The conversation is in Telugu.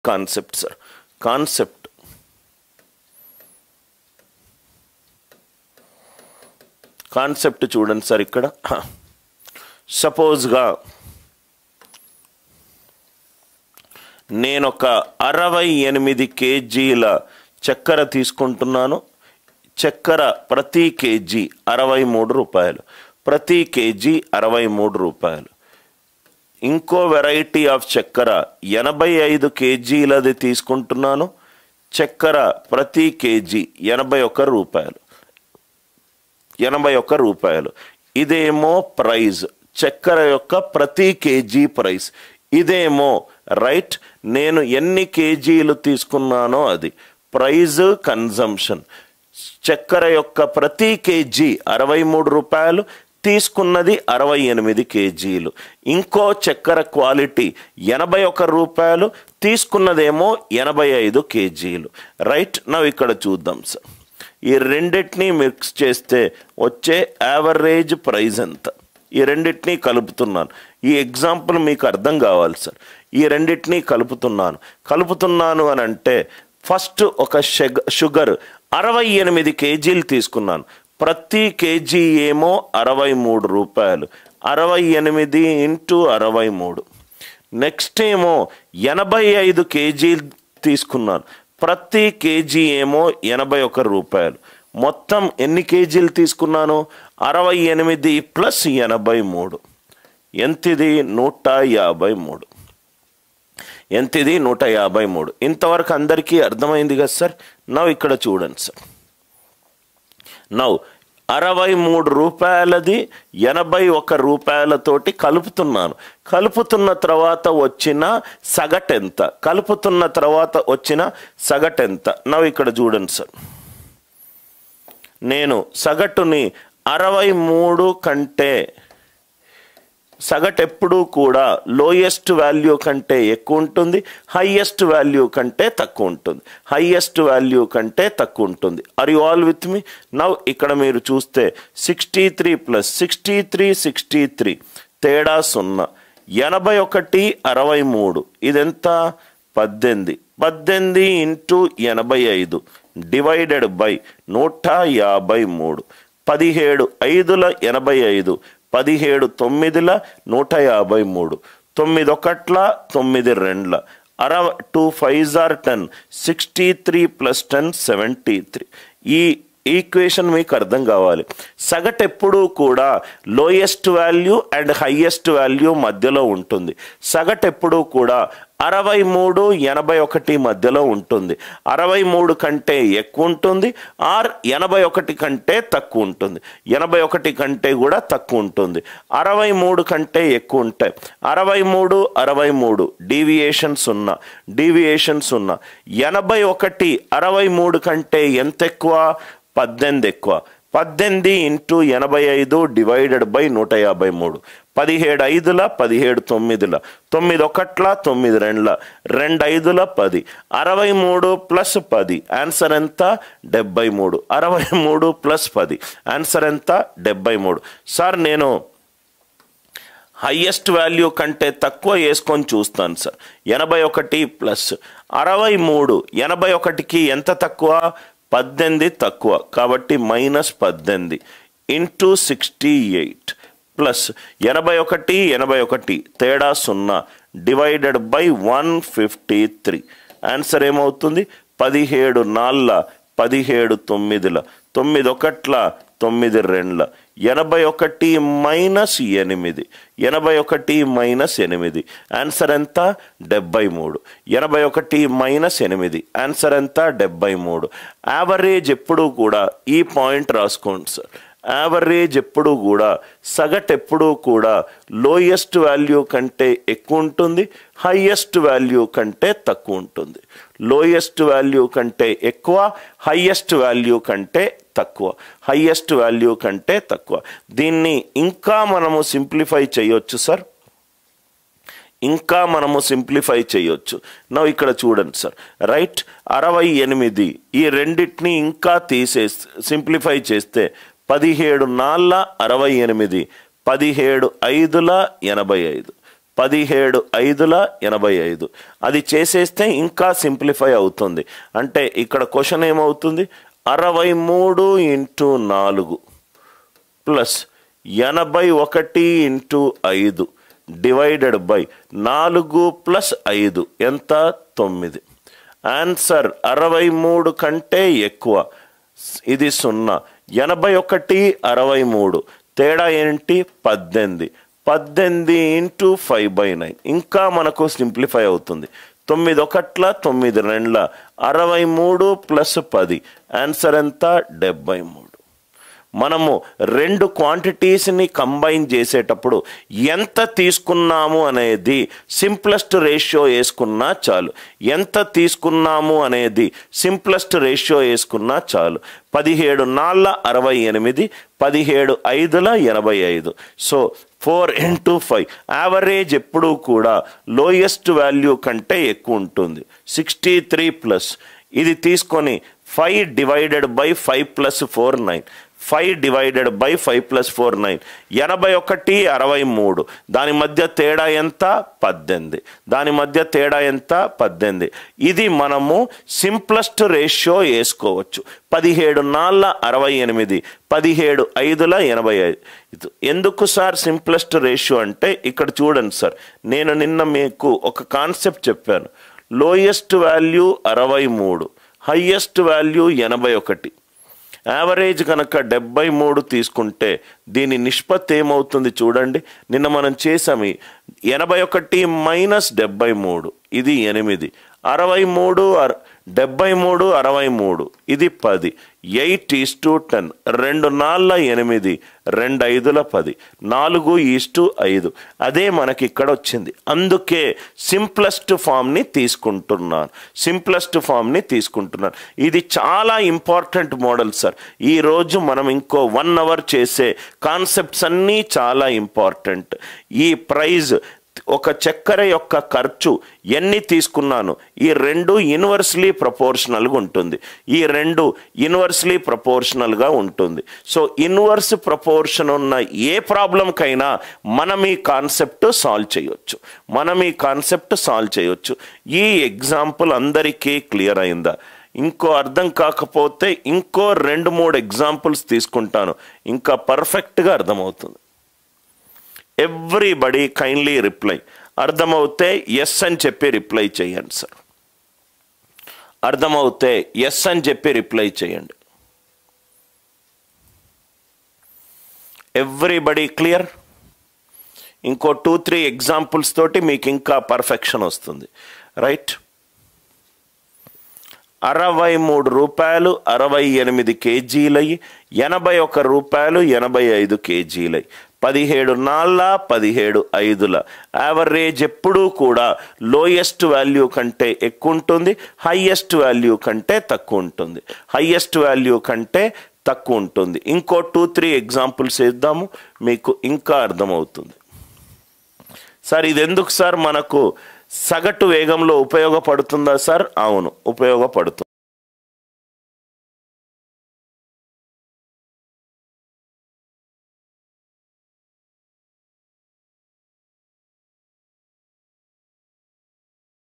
కాన్సెప్ట్ సార్ కాన్సెప్ట్ కాన్సెప్ట్ చూడండి సార్ ఇక్కడ సపోజ్గా నేను ఒక అరవై ఎనిమిది కేజీల చక్కెర తీసుకుంటున్నాను చక్కెర ప్రతి కేజీ అరవై మూడు రూపాయలు ప్రతి కేజీ అరవై మూడు రూపాయలు ఇంకో వెరైటీ ఆఫ్ చక్కెర ఎనభై ఐదు కేజీలది తీసుకుంటున్నాను చక్కెర ప్రతి కేజీ ఎనభై ఒక్క రూపాయలు ఎనభై ఒక్క రూపాయలు ఇదేమో ప్రైజ్ చక్కెర యొక్క ప్రతి కేజీ ప్రైస్ ఇదేమో రైట్ నేను ఎన్ని కేజీలు తీసుకున్నానో అది ప్రైజ్ కన్జంప్షన్ చక్కెర యొక్క ప్రతి కేజీ అరవై మూడు రూపాయలు తీసుకున్నది అరవై ఎనిమిది కేజీలు ఇంకో చక్కెర క్వాలిటీ ఎనభై ఒక రూపాయలు తీసుకున్నదేమో ఎనభై ఐదు కేజీలు రైట్ నవ్వు ఇక్కడ చూద్దాం సార్ ఈ రెండింటినీ మిక్స్ చేస్తే వచ్చే యావరేజ్ ప్రైస్ ఎంత ఈ రెండింటినీ కలుపుతున్నాను ఈ ఎగ్జాంపుల్ మీకు అర్థం కావాలి సార్ ఈ రెండింటినీ కలుపుతున్నాను కలుపుతున్నాను అని అంటే ఫస్ట్ ఒక షెగ షుగర్ అరవై ఎనిమిది కేజీలు తీసుకున్నాను ప్రతి కేజీ ఏమో అరవై మూడు రూపాయలు అరవై ఎనిమిది ఇంటూ అరవై మూడు నెక్స్ట్ ఏమో ఎనభై ఐదు కేజీలు తీసుకున్నాను ప్రతి కేజీ ఏమో ఎనభై ఒక రూపాయలు మొత్తం ఎన్ని కేజీలు తీసుకున్నాను అరవై ఎనిమిది ప్లస్ ఎనభై మూడు ఎంతిది నూట యాభై మూడు ఎంతిది నూట యాభై మూడు ఇంతవరకు అందరికీ అర్థమైంది కదా సార్ నవ్వు ఇక్కడ చూడండి సార్ నవ్వు అరవై మూడు రూపాయలది ఎనభై ఒక రూపాయలతోటి కలుపుతున్నాను కలుపుతున్న తర్వాత వచ్చిన సగటెంత కలుపుతున్న తర్వాత వచ్చిన సగటెంత నవ్వు ఇక్కడ చూడండి సార్ నేను సగటుని అరవై మూడు కంటే సగటు ఎప్పుడూ కూడా లోయెస్ట్ వాల్యూ కంటే ఎక్కువ ఉంటుంది హైయెస్ట్ వాల్యూ కంటే తక్కువ ఉంటుంది హైయెస్ట్ వాల్యూ కంటే తక్కువ ఉంటుంది are you all with me now ఇక్కడ మీరు చూస్తే sixty three plus sixty three sixty three తేడా సున్నా ఎనభై ఒకటి అరవై మూడు ఇదెంత పద్దెనిమిది పద్దెనిమిది ఇంటూ ఎనభై ఐదు డివైడెడ్ బై నూట యాభై మూడు పదిహేడు ఐదుల ఎనభై ఐదు పదిహేడు తొమ్మిదిల నూట యాభై మూడు తొమ్మిది ఒకట్ల తొమ్మిది రెండ్ల అరవై two five or ten sixty three plus ten seventy three ఈ ఈక్వేషన్ మీకు అర్థం కావాలి సగటు ఎప్పుడూ కూడా lowest value and highest value మధ్యలో ఉంటుంది సగటు ఎప్పుడూ కూడా అరవై మూడు ఎనభై ఒకటి మధ్యలో ఉంటుంది అరవై మూడు కంటే ఎక్కువ ఉంటుంది ఆర్ ఎనభై ఒకటి కంటే తక్కువ ఉంటుంది ఎనభై ఒకటి కంటే కూడా తక్కువ ఉంటుంది అరవై మూడు కంటే ఎక్కువ ఉంటాయి అరవై మూడు అరవై మూడు డీవియేషన్ సున్నా డీవియేషన్ సున్నా ఎనభై ఒకటి అరవై మూడు కంటే ఎంత ఎక్కువ పద్దెనిమిది ఎక్కువ పద్దెనిమిది ఇంటూ ఎనభై ఐదు డివైడెడ్ బై నూట యాభై మూడు పదిహేడు ఐదుల పదిహేడు తొమ్మిదిల తొమ్మిది ఒకట్ల తొమ్మిది రెండ్ల రెండు ఐదుల పది అరవై మూడు ప్లస్ పది ఆన్సర్ ఎంత డెబ్బై మూడు అరవై మూడు ప్లస్ పది ఆన్సర్ ఎంత డెబ్బై మూడు సార్ నేను హయ్యెస్ట్ వాల్యూ కంటే తక్కువ వేసుకొని చూస్తాను సార్ ఎనభై ఒకటి ప్లస్ అరవై మూడు ఎనభై ఒకటికి ఎంత తక్కువ పద్దెనిమిది తక్కువ కాబట్టి మైనస్ పద్దెనిమిది ఇంటూ సిక్స్టీ ఎయిట్ ప్లస్ ఎనభై ఒకటి ఎనభై ఒకటి తేడా సున్నా divided by one fifty three answer ఏమవుతుంది పదిహేడు నాళ్ళ పదిహేడు తొమ్మిదిల తొమ్మిది ఒకట్ల తొమ్మిది రెండ్ల ఎనభై ఒకటి మైనస్ ఎనిమిది ఎనభై ఒకటి మైనస్ ఎనిమిది ఆన్సర్ ఎంత డెబ్బై మూడు ఎనభై ఒకటి మైనస్ ఎనిమిది ఆన్సర్ ఎంత డెబ్బై మూడు యావరేజ్ ఎప్పుడూ కూడా ఈ పాయింట్ రాసుకోండి సార్ యావరేజ్ ఎప్పుడూ కూడా సగటు ఎప్పుడూ కూడా లోయెస్ట్ వాల్యూ కంటే ఎక్కువ ఉంటుంది హయ్యెస్ట్ వాల్యూ కంటే తక్కువ ఉంటుంది లోయెస్ట్ వాల్యూ కంటే ఎక్కువ హయ్యెస్ట్ వాల్యూ కంటే తక్కువ హయ్యెస్ట్ వాల్యూ కంటే తక్కువ దీన్ని ఇంకా మనము సింప్లిఫై చేయొచ్చు సార్ ఇంకా మనము సింప్లిఫై చేయొచ్చు నా ఇక్కడ చూడండి సార్ రైట్ అరవై ఎనిమిది ఈ రెండింటిని ఇంకా తీసే సింప్లిఫై చేస్తే పదిహేడు నాళ్ళ అరవై ఎనిమిది పదిహేడు ఐదుల ఎనభై ఐదు పదిహేడు ఐదుల ఎనభై ఐదు అది చేసేస్తే ఇంకా సింప్లిఫై అవుతుంది అంటే ఇక్కడ క్వశ్చన్ ఏమవుతుంది అరవై మూడు ఇంటూ నాలుగు ప్లస్ ఎనభై ఒకటి ఇంటూ ఐదు డివైడెడ్ బై నాలుగు ప్లస్ ఐదు ఎంత తొమ్మిది ఆన్సర్ అరవై మూడు కంటే ఎక్కువ ఇది సున్నా ఎనభై ఒకటి అరవై మూడు తేడా ఏంటి పద్దెనిమిది పద్దెనిమిది ఇంటూ ఫైవ్ బై నైన్ ఇంకా మనకు సింప్లిఫై అవుతుంది తొమ్మిది ఒకట్ల తొమ్మిది రెండ్ల అరవై మూడు ప్లస్ పది ఆన్సర్ ఎంత డెబ్బై మూడు మనము రెండు క్వాంటిటీస్ని కంబైన్ చేసేటప్పుడు ఎంత తీసుకున్నాము అనేది సింప్లెస్ట్ రేషియో వేసుకున్నా చాలు ఎంత తీసుకున్నాము అనేది సింప్లెస్ట్ రేషియో వేసుకున్నా చాలు పదిహేడు నాళ్ళ అరవై ఎనిమిది పదిహేడు ఐదుల ఎనభై ఐదు so four into five average ఎప్పుడూ కూడా లోయెస్ట్ వాల్యూ కంటే ఎక్కువ ఉంటుంది సిక్స్టీ త్రీ ప్లస్ ఇది తీసుకొని five divided by five plus four nine five divided by five plus four nine ఎనభై ఒకటి అరవై మూడు దాని మధ్య తేడా ఎంత పద్దెనిమిది దాని మధ్య తేడా ఎంత పద్దెనిమిది ఇది మనము సింప్లెస్ట్ రేషియో వేసుకోవచ్చు పదిహేడు నాళ్ళ అరవై ఎనిమిది పదిహేడు ఐదుల ఎనభై ఐదు ఎందుకు సార్ సింప్లెస్ట్ రేషియో అంటే ఇక్కడ చూడండి సార్ నేను నిన్న మీకు ఒక కాన్సెప్ట్ చెప్పాను లోయెస్ట్ వాల్యూ అరవై మూడు హయ్యెస్ట్ వాల్యూ ఎనభై ఒకటి యావరేజ్ కనుక డెబ్బై మూడు తీసుకుంటే దీని నిష్పత్తి ఏమవుతుంది చూడండి నిన్న మనం చేసాము ఎనభై ఒకటి మైనస్ డెబ్బై మూడు ఇది ఎనిమిది అరవై మూడు అర డెబ్బై మూడు అరవై మూడు ఇది పది ఎయిట్ ఈస్ టు టెన్ రెండు నాళ్ళ ఎనిమిది రెండు ఐదుల పది నాలుగు ఈస్ టు ఐదు అదే మనకి ఇక్కడ వచ్చింది అందుకే సింప్లెస్ట్ ఫామ్ని తీసుకుంటున్నాను సింప్లెస్ట్ ఫామ్ని తీసుకుంటున్నాను ఇది చాలా ఇంపార్టెంట్ మోడల్ సార్ ఈరోజు మనం ఇంకో వన్ అవర్ చేసే కాన్సెప్ట్స్ అన్నీ చాలా ఇంపార్టెంట్ ఈ ప్రైజ్ ఒక చక్కెర యొక్క ఖర్చు ఎన్ని తీసుకున్నాను ఈ రెండు యూనివర్స్లీ ప్రపోర్షనల్గా ఉంటుంది ఈ రెండు యూనివర్స్లీ ప్రపోర్షనల్గా ఉంటుంది సో ఇన్వర్స్ ప్రపోర్షన్ ఉన్న ఏ ప్రాబ్లంకైనా మనం ఈ కాన్సెప్ట్ సాల్వ్ చేయొచ్చు మనం ఈ కాన్సెప్ట్ సాల్వ్ చేయొచ్చు ఈ ఎగ్జాంపుల్ అందరికీ క్లియర్ అయిందా ఇంకో అర్థం కాకపోతే ఇంకో రెండు మూడు ఎగ్జాంపుల్స్ తీసుకుంటాను ఇంకా పర్ఫెక్ట్గా అర్థమవుతుంది ఎవ్రీబడి కైండ్లీ రిప్లై అర్థమవుతే ఎస్ అని చెప్పి రిప్లై చేయండి సార్ అర్థమవుతే ఎస్ అని చెప్పి రిప్లై చేయండి ఎవ్రీబడి క్లియర్ ఇంకో టూ త్రీ ఎగ్జాంపుల్స్ తోటి మీకు ఇంకా పర్ఫెక్షన్ వస్తుంది రైట్ అరవై మూడు రూపాయలు అరవై ఎనిమిది కేజీలై ఎనభై ఒక రూపాయలు ఎనభై ఐదు కేజీలై పదిహేడు నాళ్ళ పదిహేడు ఐదుల యావరేజ్ ఎప్పుడూ కూడా లోయెస్ట్ వాల్యూ కంటే ఎక్కువ ఉంటుంది హయ్యెస్ట్ వాల్యూ కంటే తక్కువ ఉంటుంది హయ్యెస్ట్ వాల్యూ కంటే తక్కువ ఉంటుంది ఇంకో టూ త్రీ ఎగ్జాంపుల్స్ ఇద్దాము మీకు ఇంకా అర్థమవుతుంది సార్ ఇది ఎందుకు సార్ మనకు సగటు వేగంలో ఉపయోగపడుతుందా సార్ అవును ఉపయోగపడుతుంది